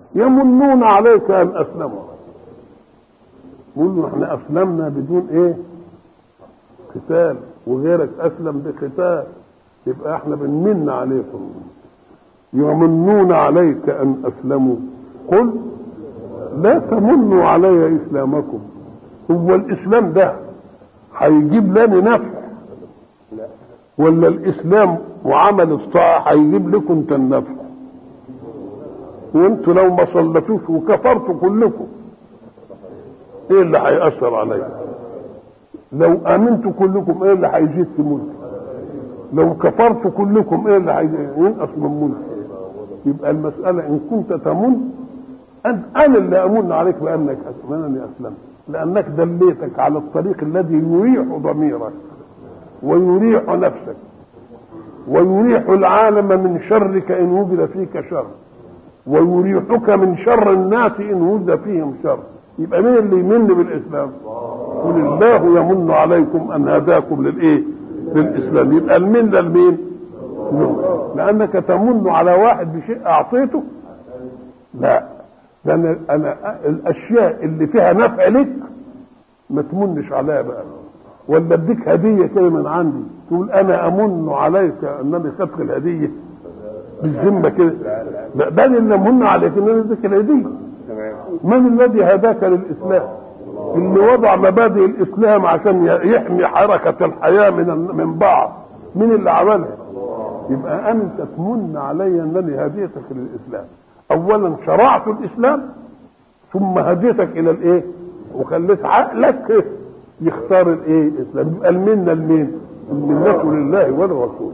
يمنون عليك ان اسلموا قول له احنا اسلمنا بدون ايه قتال وغيرك اسلم بقتال يبقى احنا بنمن عليكم يمنون عليك ان اسلموا قل لا تمنوا علي اسلامكم هو الاسلام ده هيجيب لنا نفع ولا الاسلام وعمل الطاعه هيجيب لكم انت النفع وانتوا لو ما صلتوش وكفرتوا كلكم ايه اللي هيأثر عليكم لو امنتوا كلكم ايه اللي هيزيد في ملك لو كفرتوا كلكم ايه اللي هينقص من ملك يبقى المسألة إن كنت تمن أن أنا اللي أمن عليك بأنك أنني أسلمت لأنك دليتك على الطريق الذي يريح ضميرك ويريح نفسك ويريح العالم من شرك إن وجد فيك شر ويريحك من شر الناس إن وجد فيهم شر يبقى مين اللي يمن بالإسلام؟ قل الله يمن عليكم أن هداكم للإيه؟ للإسلام يبقى المن للمين؟ لانك تمن على واحد بشيء اعطيته لا ده انا انا الاشياء اللي فيها نفع لك ما تمنش عليها بقى ولا اديك هديه كده من عندي تقول انا امن عليك انني خدت الهديه بالذمه كده لا بل اللي امن عليك ان انا اديك الهديه من الذي هداك للاسلام اللي وضع مبادئ الاسلام عشان يحمي حركه الحياه من من بعض مين اللي عملها يبقى انت تمن علي انني هديتك للاسلام اولا شرعت الاسلام ثم هديتك الى الايه وخليت عقلك يختار الايه الاسلام يبقى المنه لمين المنه لله ولرسوله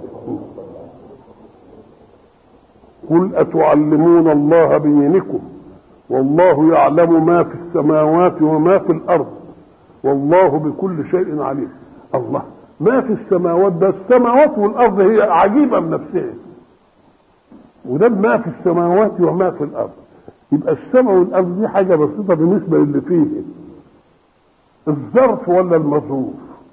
قل اتعلمون الله بدينكم والله يعلم ما في السماوات وما في الارض والله بكل شيء عليم الله ما في السماوات ده السماوات والارض هي عجيبه من نفسها وده ما في السماوات وما في الارض يبقى السماء والارض دي حاجه بسيطه بالنسبه للي فيه الظرف ولا المظروف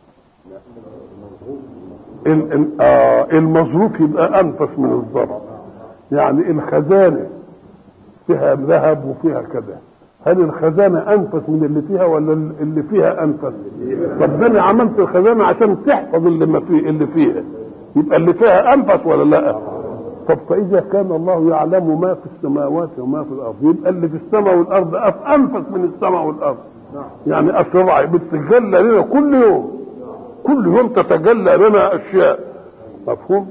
آه المظروف يبقى انفس من الظرف يعني الخزانه فيها ذهب وفيها كذا هل الخزانه انفس من اللي فيها ولا اللي فيها انفس طب ده انا عملت الخزانه عشان تحفظ اللي ما فيه اللي فيها يبقى اللي فيها انفس ولا لا طب فاذا كان الله يعلم ما في السماوات وما في الارض يبقى اللي في السماء والارض انفس من السماء والارض يعني اسرع بتتجلى لنا كل يوم كل يوم تتجلى لنا اشياء مفهوم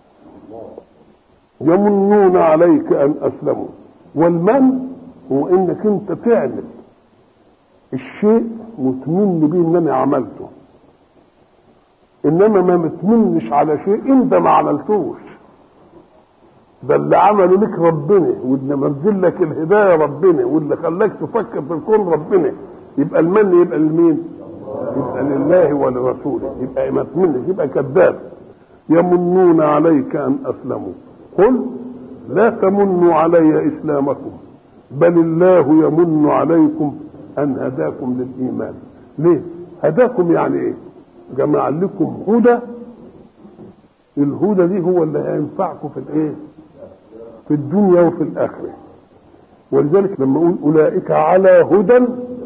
يمنون عليك ان اسلموا والمن هو انك انت تعمل الشيء وتمن بيه ان انا عملته انما ما متمنش على شيء انت ما عملتوش ده اللي عمله لك ربنا واللي منزل لك الهدايه ربنا واللي خلاك تفكر في الكون ربنا يبقى المن يبقى لمين؟ يبقى لله ولرسوله يبقى ما تمنش يبقى كذاب يمنون عليك ان اسلموا قل لا تمنوا علي اسلامكم بل الله يمن عليكم ان هداكم للايمان ليه هداكم يعني ايه جمع لكم هدى الهدى دي هو اللي هينفعكم في الايه في الدنيا وفي الاخره ولذلك لما اقول اولئك على هدى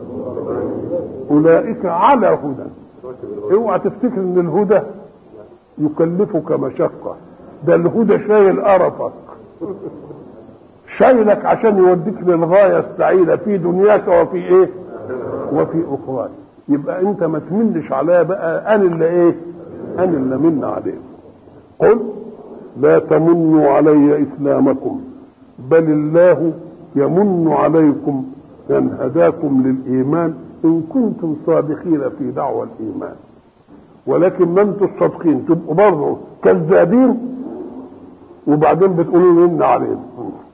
اولئك على هدى اوعى تفتكر ان الهدى يكلفك مشقه ده الهدى شايل قرفك شايلك عشان يوديك للغايه السعيده في دنياك وفي ايه وفي اخراك يبقى انت ما تمنش عليا بقى انا اللي ايه انا اللي من عليه قل لا تمنوا علي اسلامكم بل الله يمن عليكم ان هداكم للايمان ان كنتم صادقين في دعوى الايمان ولكن ما انتم الصادقين تبقوا برضه كذابين وبعدين بتقولوا لنا عليهم